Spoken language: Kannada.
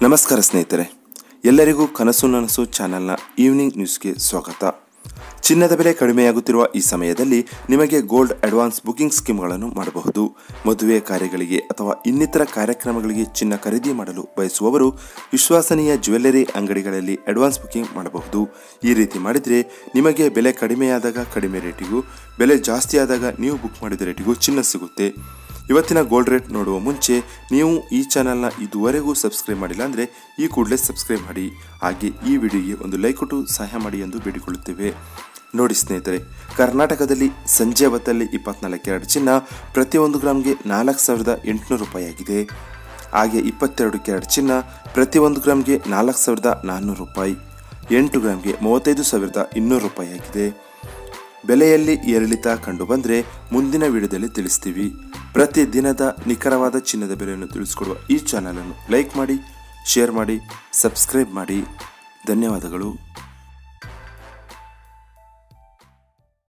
ನಮಸ್ಕಾರ ಸ್ನೇಹಿತರೆ ಎಲ್ಲರಿಗೂ ಕನಸು ನನಸು ಚಾನೆಲ್ನ ಈವ್ನಿಂಗ್ ನ್ಯೂಸ್ಗೆ ಸ್ವಾಗತ ಚಿನ್ನದ ಬೆಲೆ ಕಡಿಮೆಯಾಗುತ್ತಿರುವ ಈ ಸಮಯದಲ್ಲಿ ನಿಮಗೆ ಗೋಲ್ಡ್ ಅಡ್ವಾನ್ಸ್ ಬುಕಿಂಗ್ ಸ್ಕೀಮ್ಗಳನ್ನು ಮಾಡಬಹುದು ಮದುವೆ ಕಾರ್ಯಗಳಿಗೆ ಅಥವಾ ಇನ್ನಿತರ ಕಾರ್ಯಕ್ರಮಗಳಿಗೆ ಚಿನ್ನ ಖರೀದಿ ಮಾಡಲು ಬಯಸುವವರು ವಿಶ್ವಸನೀಯ ಜ್ಯುವೆಲ್ಲರಿ ಅಂಗಡಿಗಳಲ್ಲಿ ಅಡ್ವಾನ್ಸ್ ಬುಕಿಂಗ್ ಮಾಡಬಹುದು ಈ ರೀತಿ ಮಾಡಿದರೆ ನಿಮಗೆ ಬೆಲೆ ಕಡಿಮೆಯಾದಾಗ ಕಡಿಮೆ ರೇಟಿಗೂ ಬೆಲೆ ಜಾಸ್ತಿ ಆದಾಗ ನೀವು ಬುಕ್ ಮಾಡಿದ ರೇಟಿಗೂ ಚಿನ್ನ ಸಿಗುತ್ತೆ ಇವತ್ತಿನ ಗೋಲ್ಡ್ ರೇಟ್ ನೋಡುವ ಮುಂಚೆ ನೀವು ಈ ಚಾನಲ್ನ ಇದುವರೆಗೂ ಸಬ್ಸ್ಕ್ರೈಬ್ ಮಾಡಿಲ್ಲ ಅಂದರೆ ಈ ಕೂಡಲೇ ಸಬ್ಸ್ಕ್ರೈಬ್ ಮಾಡಿ ಹಾಗೆ ಈ ವಿಡಿಯೋಗೆ ಒಂದು ಲೈಕ್ ಕೊಟ್ಟು ಸಹಾಯ ಮಾಡಿ ಎಂದು ಬೇಡಿಕೊಳ್ಳುತ್ತೇವೆ ನೋಡಿ ಸ್ನೇಹಿತರೆ ಕರ್ನಾಟಕದಲ್ಲಿ ಸಂಜೆ ಹೊತ್ತಲ್ಲಿ ಇಪ್ಪತ್ನಾಲ್ಕು ಕ್ಯಾರೆಟ್ ಚಿನ್ನ ಪ್ರತಿಯೊಂದು ಗ್ರಾಮ್ಗೆ ನಾಲ್ಕು ಸಾವಿರದ ಎಂಟುನೂರು ರೂಪಾಯಿ ಆಗಿದೆ ಹಾಗೆ ಇಪ್ಪತ್ತೆರಡು ಕ್ಯಾರೆಟ್ ಚಿನ್ನ ಪ್ರತಿಯೊಂದು ಗ್ರಾಮ್ಗೆ ನಾಲ್ಕು ಸಾವಿರದ ನಾನ್ನೂರು ರೂಪಾಯಿ ಎಂಟು ಗ್ರಾಮ್ಗೆ ಮೂವತ್ತೈದು ಸಾವಿರದ ಇನ್ನೂರು ರೂಪಾಯಿ ಆಗಿದೆ ಬೆಲೆಯಲ್ಲಿ ಏರಿಳಿತ ಕಂಡುಬಂದರೆ ಮುಂದಿನ ವಿಡಿಯೋದಲ್ಲಿ ತಿಳಿಸ್ತೀವಿ ಪ್ರತಿ ದಿನದ ನಿಖರವಾದ ಚಿನ್ನದ ಬೆಲೆಯನ್ನು ತಿಳಿಸ್ಕೊಡುವ ಈ ಚಾನಲನ್ನು ಲೈಕ್ ಮಾಡಿ ಶೇರ್ ಮಾಡಿ ಸಬ್ಸ್ಕ್ರೈಬ್ ಮಾಡಿ ಧನ್ಯವಾದಗಳು